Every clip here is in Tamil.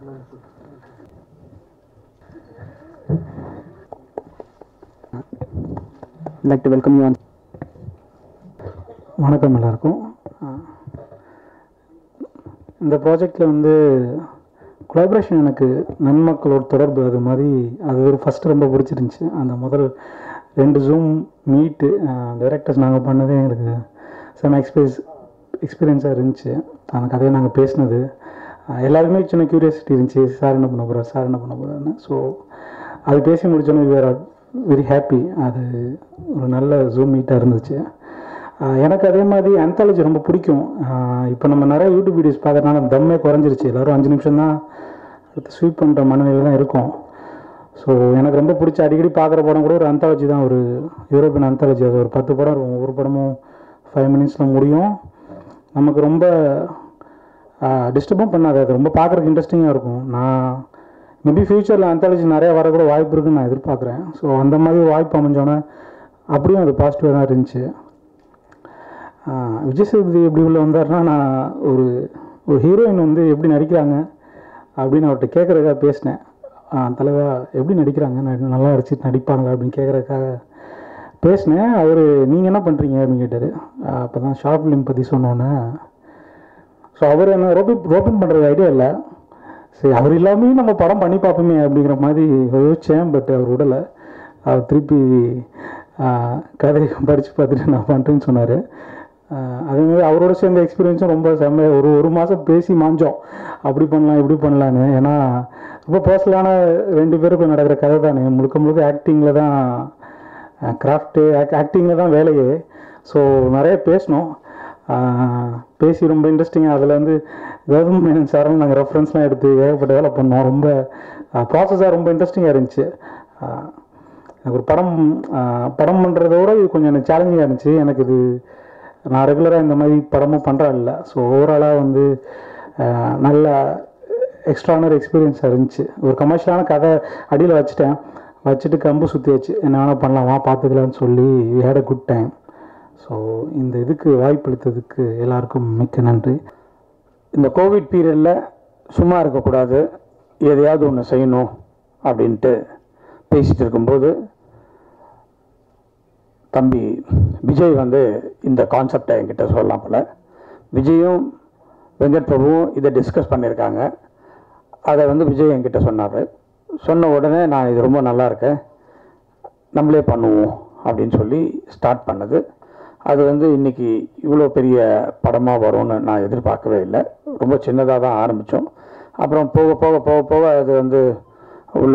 like to welcome you on வணக்கம் எல்லாருக்கும் அஹ் இந்த ப்ராஜெக்டில் வந்து கொலாபரேஷன் எனக்கு நன்மக்களோட தொடர்பு அது மாதிரி அது ஒரு ஃபஸ்ட்டு ரொம்ப பிடிச்சிருந்துச்சி அந்த முதல் ரெண்டு ஜூம் மீட்டு டைரக்டர்ஸ் நாங்கள் பண்ணதே எங்களுக்கு செம எக்ஸ்பீரியன்ஸ் எக்ஸ்பீரியன்ஸாக இருந்துச்சு அந்த கதையை நாங்கள் பேசினது அஹ் எல்லாருக்குமே சின்ன க்யூரியாசிட்டி இருந்துச்சு சார் என்ன பண்ண போகிறார் சார் என்ன பண்ண போகிறாருன்னு ஸோ அது பேசி முடிச்சோன்னே வேறு வெரி ஹாப்பி அது ஒரு நல்ல ஜூம் மீட்டாக இருந்துச்சு ஆஹ் எனக்கு அதே மாதிரி anthology ரொம்ப பிடிக்கும் இப்போ நம்ம நிறைய யூடியூப் வீடியோஸ் பார்க்கறதுனால தம்மே குறைஞ்சிருச்சு எல்லாரும் அஞ்சு நிமிஷம் தான் அடுத்து ஸ்வீப் பண்ணுற மனநிலை தான் இருக்கும் ஸோ எனக்கு ரொம்ப பிடிச்ச அடிக்கடி பார்க்குற படம் கூட ஒரு anthology தான் ஒரு யூரோப்பியன் anthology அது ஒரு பத்து படம் இருக்கும் ஒவ்வொரு படமும் ஃபைவ் மினிட்ஸில் முடியும் நமக்கு ரொம்ப டிஸ்டர்பும் பண்ணாது அது ரொம்ப பார்க்குறதுக்கு இன்ட்ரெஸ்டிங்காக இருக்கும் நான் மேபி ஃப்யூச்சரில் anthology நிறைய வரக்கூட வாய்ப்பு இருக்குன்னு நான் எதிர்பார்க்குறேன் ஸோ அந்த மாதிரி வாய்ப்பு அமைஞ்சோன்னே அப்படியும் அது பாசிட்டிவாக தான் இருந்துச்சு ஆஹ் விஜய் சேதுபதி எப்படி உள்ள வந்தாருன்னா நான் ஒரு ஒரு ஹீரோயின் வந்து எப்படி நடிக்கிறாங்க அப்படின்னு அவர்கிட்ட கேட்குறதுக்காக பேசினேன் ஆஹ் தலைவா எப்படி நடிக்கிறாங்க ந- நல்லா நடிச்சு நடிப்பாங்களா அப்படின்னு கேட்குறதுக்காக பேசினேன் அவர் நீங்கள் என்ன பண்ணுறீங்க அப்படின்னு கேட்டார் அப்போ தான் ஷார்ட் ஃபிலிம் பற்றி சொன்னோன்னே ஸோ அவர் என்ன ரோபின் ரோபின் பண்ணுறது ஐடியா இல்லை சரி அவர் இல்லாமையும் நம்ம படம் பண்ணி பார்ப்போமே அப்படிங்கிற மாதிரி யோசித்தேன் பட் அவர் விடலை அவர் திருப்பி ஆஹ், கதை படித்து பார்த்துட்டு நான் பண்ணுறேன்னு சொன்னார் அதேமாதிரி அவரோட சேர்ந்த எக்ஸ்பீரியன்ஸும் ரொம்ப செம்ம ஒரு ஒரு மாதம் பேசி மாஞ்சோம் அப்படி பண்ணலாம் இப்படி பண்ணலான்னு ஏன்னா ரொம்ப பர்சனலான ரெண்டு பேருக்கும் நடக்கிற கதை தானே முழுக்க முழுக்க ஆக்டிங்கில் தான் கிராஃப்ட்டு ஆக்டிங்கில் தான் வேலையே ஸோ நிறைய பேசினோம் ஆஹ் பேசி ரொம்ப இன்ட்ரெஸ்டிங்காக அதில் வந்து கௌதம் மேனன் சாரும் நாங்கள் ரெஃபரன்ஸ்லாம் எடுத்து ஏகப்பட்ட வேலை பண்ணோம் ரொம்ப ப்ராசஸாக ரொம்ப இன்ட்ரெஸ்டிங்காக இருந்துச்சு ஆஹ் எனக்கு ஒரு படம் ஆஹ் படம் பண்ணுறதோட இது கொஞ்சம் எனக்கு சேலஞ்சிங்காக இருந்துச்சு எனக்கு இது நான் ரெகுலராக இந்த மாதிரி படமும் பண்ணுறேன் இல்லை ஸோ ஓவராலாக வந்து ஆஹ் நல்ல எக்ஸ்ட்ரானர் எக்ஸ்பீரியன்ஸாக இருந்துச்சு ஒரு கமர்ஷியலான கதை அடியில் வச்சுட்டேன் வச்சுட்டு கம்பு சுற்றி வச்சு என்ன வேணால் பண்ணலாம் வா பார்த்துக்கலான்னு சொல்லி had a good time so இந்த இதுக்கு வாய்ப்பளித்ததுக்கு எல்லாருக்கும் மிக்க நன்றி இந்த கோவிட் பீரியடில் சும்மா இருக்கக்கூடாது எதையாவது ஒன்று செய்யணும் அப்படின்ட்டு பேசிட்டு இருக்கும்போது தம்பி விஜய் வந்து இந்த கான்செப்டை என்கிட்ட சொல்லலாம் போல விஜயும் வெங்கட் பிரபுவும் இதை டிஸ்கஸ் பண்ணியிருக்காங்க அதை வந்து விஜய் என்கிட்ட சொன்னார் சொன்ன உடனே நான் இது ரொம்ப நல்லா இருக்கேன் நம்மளே பண்ணுவோம் அப்படின்னு சொல்லி ஸ்டார்ட் பண்ணது அது வந்து இன்னைக்கு இவ்வளோ பெரிய படமாக வரும்னு நான் எதிர்பார்க்கவே இல்லை ரொம்ப சின்னதாக தான் ஆரம்பித்தோம் அப்புறம் போக போக போக போக அது வந்து உள்ள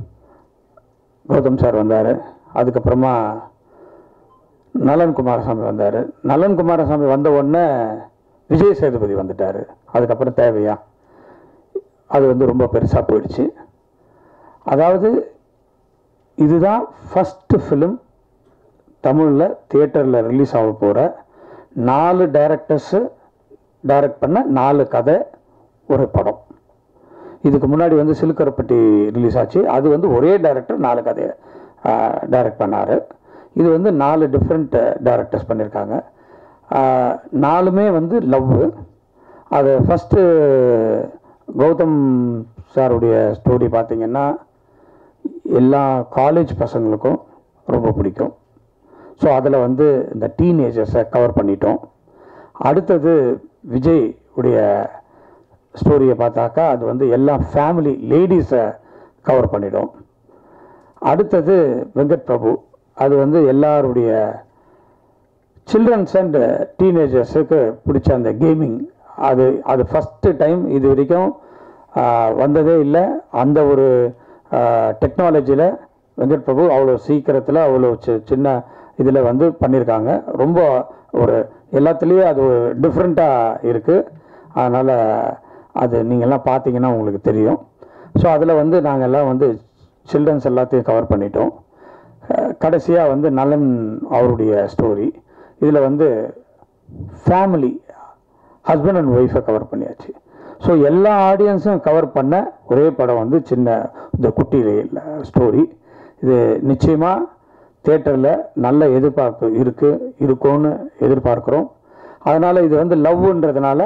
கௌதம் சார் வந்தார் அதுக்கப்புறமா நலன் குமாரசாமி வந்தார் நலன் குமாரசாமி வந்த உடனே விஜய் சேதுபதி வந்துட்டார் அதுக்கப்புறம் தேவையா அது வந்து ரொம்ப பெருசாக போயிடுச்சு அதாவது இதுதான் ஃபஸ்ட்டு ஃபிலிம் தமிழில் தியேட்டரில் ரிலீஸ் ஆக போகிற நாலு டைரக்டர்ஸு டைரக்ட் பண்ண நாலு கதை ஒரு படம் இதுக்கு முன்னாடி வந்து சிலுக்கரப்பட்டி ரிலீஸ் ஆச்சு அது வந்து ஒரே டைரக்டர் நாலு கதையை டைரக்ட் பண்ணார் இது வந்து நாலு டிஃப்ரெண்ட் டைரக்டர்ஸ் பண்ணியிருக்காங்க ஆஹ், நாலுமே வந்து லவ் அது ஃபஸ்ட்டு கௌதம் சாருடைய ஸ்டோரி பார்த்தீங்கன்னா எல்லா காலேஜ் பசங்களுக்கும் ரொம்ப பிடிக்கும் ஸோ அதில் வந்து இந்த டீனேஜர்ஸை கவர் பண்ணிட்டோம் அடுத்தது விஜய் உடைய ஸ்டோரியை பார்த்தாக்கா அது வந்து எல்லா ஃபேமிலி லேடிஸை கவர் பண்ணிடும் அடுத்தது வெங்கட் பிரபு அது வந்து எல்லாருடைய சில்ட்ரன்ஸ் அண்ட் டீனேஜர்ஸுக்கு பிடிச்ச அந்த கேமிங் அது அது ஃபஸ்ட்டு டைம் இது வரைக்கும் ஆஹ், வந்ததே இல்லை அந்த ஒரு டெக்னாலஜியில் வெங்கட் பிரபு அவ்வளோ சீக்கிரத்தில் அவ்வளோ சி- சின்ன இதில் வந்து பண்ணியிருக்காங்க ரொம்ப ஒரு எல்லாத்துலேயும் அது ஒரு டிஃப்ரெண்ட்டாக இருக்குது அதனால் அது நீங்கள்லாம் பார்த்தீங்கன்னா உங்களுக்கு தெரியும் ஸோ அதில் வந்து நாங்கள் எல்லாம் வந்து சில்ட்ரன்ஸ் எல்லாத்தையும் கவர் பண்ணிட்டோம் கடைசியாக வந்து நலன் அவருடைய ஸ்டோரி இதில் வந்து ஃபேமிலி ஹஸ்பண்ட் அண்ட் ஒய்ஃபை கவர் பண்ணியாச்சு ஸோ எல்லா ஆடியன்ஸும் கவர் பண்ண ஒரே படம் வந்து சின்ன இந்த குட்டி ஸ்டோரி இது நிச்சயமாக தேட்டரில் நல்ல எதிர்பார்ப்பு இருக்குது இருக்கும்னு எதிர்பார்க்குறோம் அதனால் இது வந்து லவ்ன்றதுனால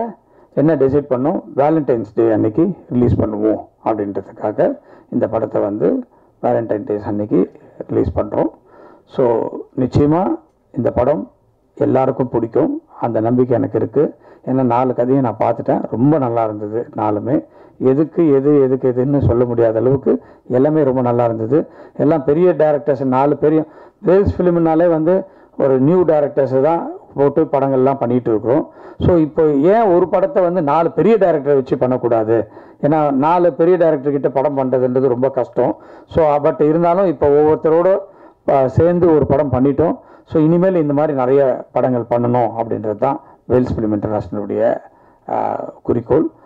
என்ன டிசைட் பண்ணோம் வேலண்டைன்ஸ் டே அன்னைக்கு ரிலீஸ் பண்ணுவோம் அப்படின்றதுக்காக இந்த படத்தை வந்து வேலண்டைன் டேஸ் அன்னைக்கு ரிலீஸ் பண்ணுறோம் ஸோ நிச்சயமாக இந்த படம் எல்லாருக்கும் பிடிக்கும் அந்த நம்பிக்கை எனக்கு இருக்குது ஏன்னா நாலு கதையை நான் பார்த்துட்டேன் ரொம்ப நல்லா இருந்தது நாலுமே எதுக்கு எது எதுக்கு எதுன்னு சொல்ல முடியாத அளவுக்கு எல்லாமே ரொம்ப நல்லா இருந்தது எல்லாம் பெரிய டேரக்டர்ஸ் நாலு பெரிய வேல்ஸ் ஃபிலிம்னாலே வந்து ஒரு நியூ டேரக்டர்ஸ் தான் போட்டு படங்கள்லாம் பண்ணிட்டு இருக்கிறோம் ஸோ இப்போ ஏன் ஒரு படத்தை வந்து நாலு பெரிய டேரக்டரை வச்சு பண்ணக்கூடாது ஏன்னா நாலு பெரிய டேரக்டர் கிட்ட படம் பண்ணுறதுன்றது ரொம்ப கஷ்டம் ஸோ பட் இருந்தாலும் இப்போ ஒவ்வொருத்தரோட அஹ், சேர்ந்து ஒரு படம் பண்ணிட்டோம் ஸோ இனிமேல் இந்த மாதிரி நிறைய படங்கள் பண்ணணும் அப்படின்றது தான் வேல்ஸ் ஃபிலிம் இன்டர்நேஷனலுடைய குறிக்கோள்